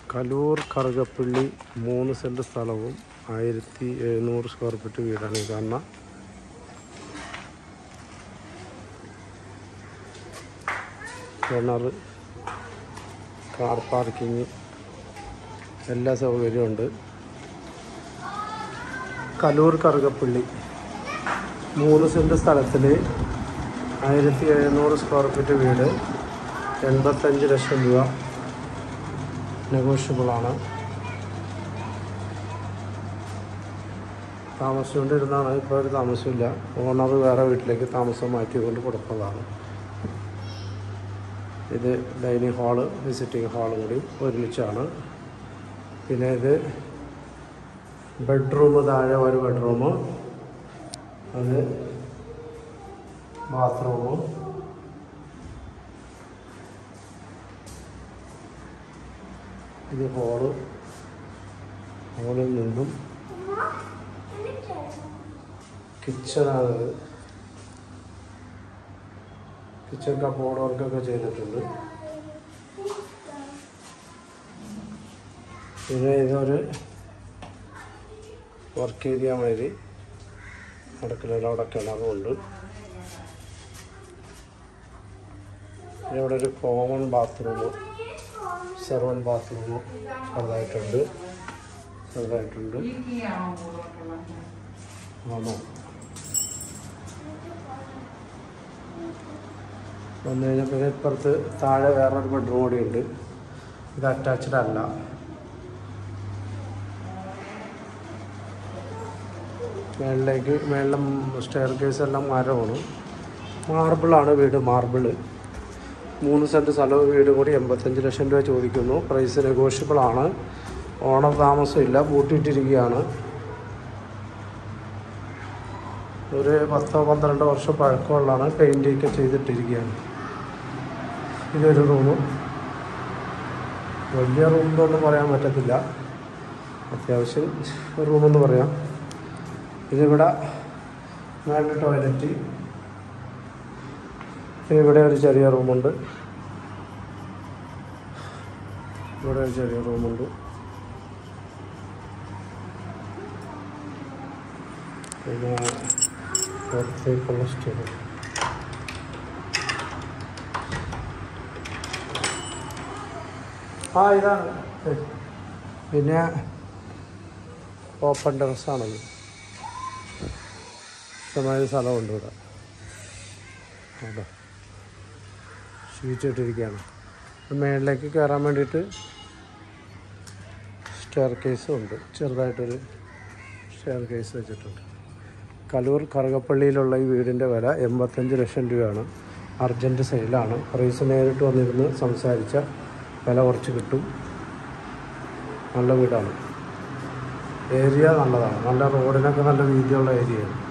കലൂർ കറുകപ്പള്ളി മൂന്ന് സെൻറ്റ് സ്ഥലവും ആയിരത്തി എഴുന്നൂറ് സ്ക്വയർ ഫീറ്റ് വീടാണ് ഈ കാണുന്ന കിണർ കാർ പാർക്കിങ് എല്ലാ സൗകര്യമുണ്ട് കലൂർ കറുകപ്പള്ളി മൂന്ന് സെൻറ്റ് സ്ഥലത്തിൽ ആയിരത്തി എഴുന്നൂറ് സ്ക്വയർ ഫീറ്റ് വീട് എൺപത്തഞ്ച് ലക്ഷം രൂപ നെഗോഷ്യബിളാണ് താമസിച്ചുകൊണ്ടിരുന്നാണ് ഇപ്പോൾ ഒരു താമസമില്ല ഓണർ വേറെ വീട്ടിലേക്ക് താമസം മാറ്റിക്കൊണ്ട് കൊടുത്തതാണ് ഇത് ഡൈനിങ് ഹാള് വിസിറ്റിംഗ് ഹാളും കൂടി ഒരുമിച്ചാണ് പിന്നെ ഇത് ബെഡ്റൂം താഴെ ഒരു ബെഡ്റൂം അത് ബാത്റൂം ഇത് ഹോള് ഹോളിൽ നിന്നും കിച്ചണാണിത് കിച്ചൺ കപ്പോർഡ് വർക്കൊക്കെ ചെയ്തിട്ടുണ്ട് പിന്നെ ഇതൊരു വർക്ക് ഏരിയ മാതിരി അടുക്കളയിൽ അവിടെ കിണറുമുണ്ട് പിന്നെ ഇവിടെ ഒരു കോമൺ ബാത്റൂം സെർവൻ ബാത്റൂം ചെറുതായിട്ടുണ്ട് ചെറുതായിട്ടുണ്ട് ആണോ വന്നു കഴിഞ്ഞാൽ പിന്നെ ഇപ്പുറത്ത് താഴെ വേറൊരു ബെഡ്റൂം കൂടി ഉണ്ട് ഇത് അറ്റാച്ച്ഡ് അല്ല മേളിലേക്ക് മേളിലും സ്റ്റെയർ കേസ് എല്ലാം മരമാണ് മാർബിളാണ് വീട് മാർബിള് മൂന്ന് സെൻറ്റ് സ്ഥലവും വീടും കൂടി എൺപത്തഞ്ച് ലക്ഷം രൂപ ചോദിക്കുന്നു പ്രൈസ് നെഗോഷ്യബിൾ ആണ് ഓണർ താമസമില്ല പൂട്ടിയിട്ടിരിക്കുകയാണ് ഒരു പത്തോ പന്ത്രണ്ടോ വർഷം പഴക്കമുള്ളതാണ് പെയിൻ്റൊക്കെ ചെയ്തിട്ടിരിക്കുകയാണ് ഇതൊരു റൂം വലിയ റൂം എന്നൊന്നും പറയാൻ പറ്റത്തില്ല അത്യാവശ്യം റൂമെന്ന് പറയാം ഇതിവിടെ മേളിൽ ടോയ്ലറ്റ് ഇവിടെ ഒരു ചെറിയ റൂമുണ്ട് ഇവിടെ ഒരു ചെറിയ റൂമുണ്ട് പിന്നെ പുറത്തേക്കുള്ള സ്റ്റോർ ആ ഇതാണ് പിന്നെ ഓപ്പൺ ടെറസാണത് ഇഷ്ടമായ സ്ഥലമുണ്ട് ഇവിടെ അവിടെ സ്വീച്ചിട്ടിരിക്കുകയാണ് മേളിലേക്ക് കയറാൻ വേണ്ടിയിട്ട് സ്റ്റെയർ കേസും ഉണ്ട് ചെറുതായിട്ടൊരു സ്റ്റെയർ കേസ് വെച്ചിട്ടുണ്ട് കലൂർ കറുകപ്പള്ളിയിലുള്ള ഈ വീടിൻ്റെ വില എൺപത്തഞ്ച് ലക്ഷം രൂപയാണ് അർജൻറ്റ് സെയിലാണ് പ്രൈസ് നേരിട്ട് വന്നിരുന്ന് സംസാരിച്ച വില കുറച്ച് കിട്ടും നല്ല വീടാണ് ഏരിയ നല്ലതാണ് നല്ല റോഡിനൊക്കെ നല്ല വീതിയുള്ള ഏരിയയാണ്